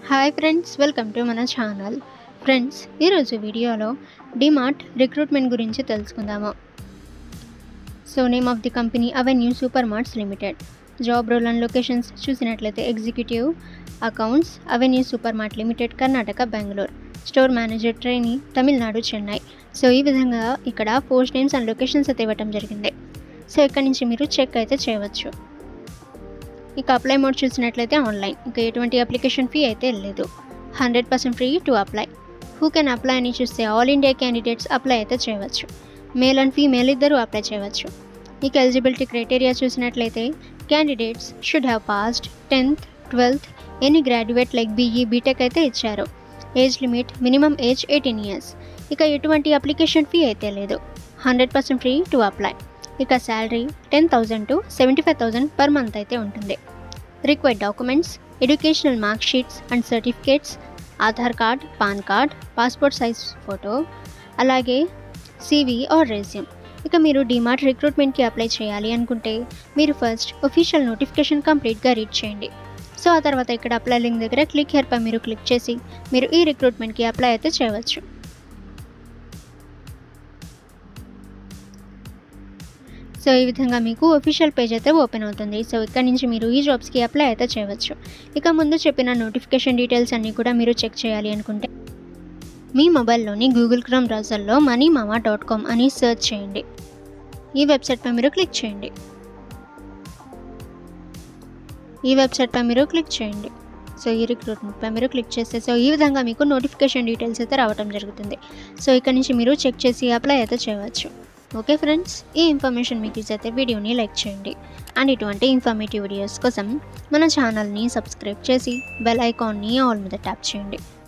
hi friends welcome to మన channel friends ఈరోజు వీడియోలో డిమార్ట్ రిక్రూట్మెంట్ గురించి తెలుసుకుందాము so name of the company Avenue Supermarts Limited job role and locations చూసినట్లయితే executive accounts Avenue Supermart Limited Karnataka Bengaluru store manager trainee Tamil Nadu Chennai so ఈ విధంగా ఇక్కడ post names and locations అయితే ఇవ్వటం జరిగింది సో ఇక్కడ నుంచి మీరు చెక్ అయితే చేయవచ్చు ఇక అప్లై మోడ్ చూసినట్లయితే ఆన్లైన్ ఇక ఎటువంటి అప్లికేషన్ ఫీ అయితే లేదు hundred percent free to apply who can apply అని చూస్తే ఆల్ ఇండియా క్యాండిడేట్స్ అప్లై అయితే చేయవచ్చు మేల్ అండ్ ఫీమేల్ ఇద్దరు అప్లై చేయవచ్చు ఇక ఎలిజిబిలిటీ క్రైటీరియా చూసినట్లయితే candidates should have passed tenth twelfth any graduate like BE BTech అయితే ఇచ్చారు age limit minimum age eighteen years ఇక ఎటువంటి అప్లికేషన్ ఫీ అయితే లేదు hundred percent free to apply ఇక salary ten thousand to seventy five thousand per month అయితే ఉంటుంది required documents educational mark sheets and certificates Aadhaar card PAN card passport size photo అలాగే CV or resume ఇక మీరు డిమార్ట్ రిక్రూట్మెంట్కి apply చేయాలి అనుకుంటే మీరు ఫస్ట్ ఒఫీషియల్ నోటిఫికేషన్ కంప్లీట్గా రీడ్ చేయండి సో ఆ తర్వాత ఇక్కడ అప్లై లింక్ దగ్గర క్లిక్ హెర్పై మీరు క్లిక్ చేసి మీరు ఈ రిక్రూట్మెంట్కి అప్లై అయితే చేయవచ్చు సో ఈ విధంగా మీకు ఒఫీషియల్ పేజ్ అయితే ఓపెన్ అవుతుంది సో ఇక్కడ నుంచి మీరు ఈ జాబ్స్కి అప్లై అయితే చేయవచ్చు ఇక ముందు చెప్పిన నోటిఫికేషన్ డీటెయిల్స్ అన్నీ కూడా మీరు చెక్ చేయాలి అనుకుంటే మీ మొబైల్లోని గూగుల్ క్రోమ్ బ్రౌజర్లో మనీ మామా డాట్ కామ్ అని సెర్చ్ చేయండి ఈ వెబ్సైట్పై మీరు క్లిక్ చేయండి ఈ వెబ్సైట్పై మీరు క్లిక్ చేయండి సో ఈ రిక్రూట్మెంట్పై మీరు క్లిక్ చేస్తే సో ఈ విధంగా మీకు నోటిఫికేషన్ డీటెయిల్స్ అయితే రావడం జరుగుతుంది సో ఇక్కడ నుంచి మీరు చెక్ చేసి అప్లై అయితే చేయవచ్చు ఓకే ఫ్రెండ్స్ ఈ ఇన్ఫర్మేషన్ మీకు అయితే వీడియోని లైక్ చేయండి అండ్ ఇటువంటి ఇన్ఫర్మేటివ్ వీడియోస్ కోసం మన ఛానల్ని సబ్స్క్రైబ్ చేసి బెల్ ఐకాన్ని ఆల్ మీద ట్యాప్ చేయండి